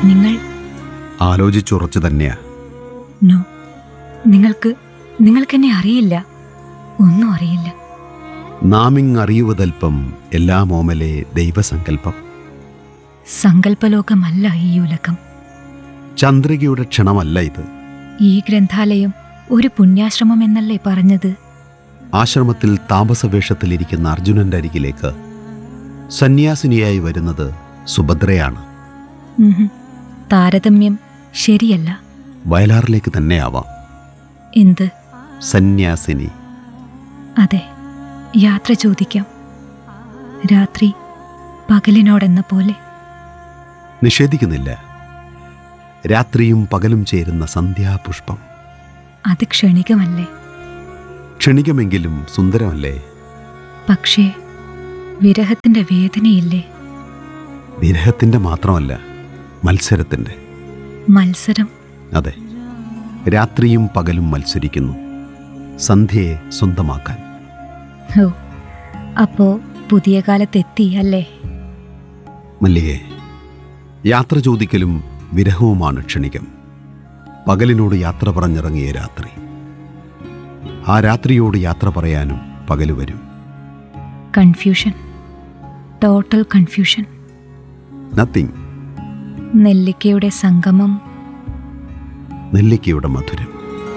നിങ്ങൾ ആലോചിച്ചുറച്ചു തന്നെയാ നോ നിങ്ങൾക്ക് നിങ്ങൾക്കെന്നെ അറിയില്ല ഒന്നും അറിയില്ല നാമിങ് അറിയുവതൽപ്പം എല്ലാം ഓമലെ ദൈവസങ്കല്പം സങ്കല്പലോകമല്ല ഈ ഉലകം ചന്ദ്രികയുടെ ക്ഷണമല്ല ഇത് ഈ ഗ്രന്ഥാലയം ഒരു പുണ്യാശ്രമം എന്നല്ലേ പറഞ്ഞത് ആശ്രമത്തിൽ താമസവേഷത്തിലിരിക്കുന്ന അർജുനന്റെ അരികിലേക്ക് സന്യാസിനിയായി വരുന്നത് സുഭദ്രയാണ് ഉഹും. താരതമ്യം ശരിയല്ല വയലാറിലേക്ക് തന്നെയാവാം എന്ത് സന്യാസിനി അതെ യാത്ര ചോദിക്കാം രാത്രി പകലിനോടെന്ന പോലെ നിഷേധിക്കുന്നില്ല രാത്രിയും പകലും ചേരുന്ന സന്ധ്യാപുഷ്പം അത് ക്ഷണികമല്ലേ ക്ഷണികമെങ്കിലും സുന്ദരമല്ലേ പക്ഷേ വിരഹത്തിന്റെ വേദനയില്ലേ വിരഹത്തിന്റെ മാത്രമല്ല മത്സരത്തിന്റെ മത്സരം അതെ രാത്രിയും പകലും മത്സരിക്കുന്നു സന്ധ്യയെ സ്വന്തമാക്കാൻ ഓ അപ്പോ പുതിയ കാലത്തെത്തി അല്ലേ മല്ലികെ യാത്ര ചോദിക്കലും വിരഹവുമാണ് ക്ഷണികം പകലിനോട് യാത്ര പറഞ്ഞിറങ്ങിയ രാത്രി ആ രാത്രിയോട് യാത്ര പറയാനും പകല് വരും കൺഫ്യൂഷൻ ടോട്ടൽ കൺഫ്യൂഷൻ നത്തിങ് നെല്ലിക്കയുടെ സംഗമം നെല്ലിക്കയുടെ മധുരം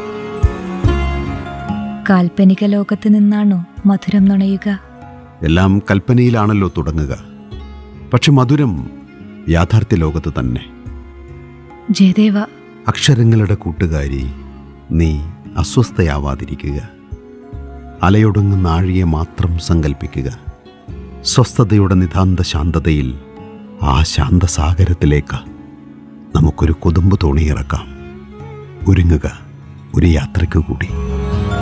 കാൽപ്പനിക ലോകത്ത് നിന്നാണോ മധുരം നുണയുക എല്ലാം കൽപ്പനയിലാണല്ലോ തുടങ്ങുക പക്ഷെ മധുരം യാഥാർത്ഥ്യ ലോകത്ത് തന്നെ ജയദേവ അക്ഷരങ്ങളുടെ കൂട്ടുകാരി നീ അസ്വസ്ഥയാവാതിരിക്കുക അലയൊടുങ്ങുന്ന ആഴിയെ മാത്രം സങ്കല്പിക്കുക സ്വസ്ഥതയുടെ നിതാന്ത ശാന്തതയിൽ ആ ശാന്തസാഗരത്തിലേക്ക് നമുക്കൊരു കൊതുമ്പ് തോണിയിറക്കാം ഒരുങ്ങുക ഒരു യാത്രയ്ക്ക് കൂടി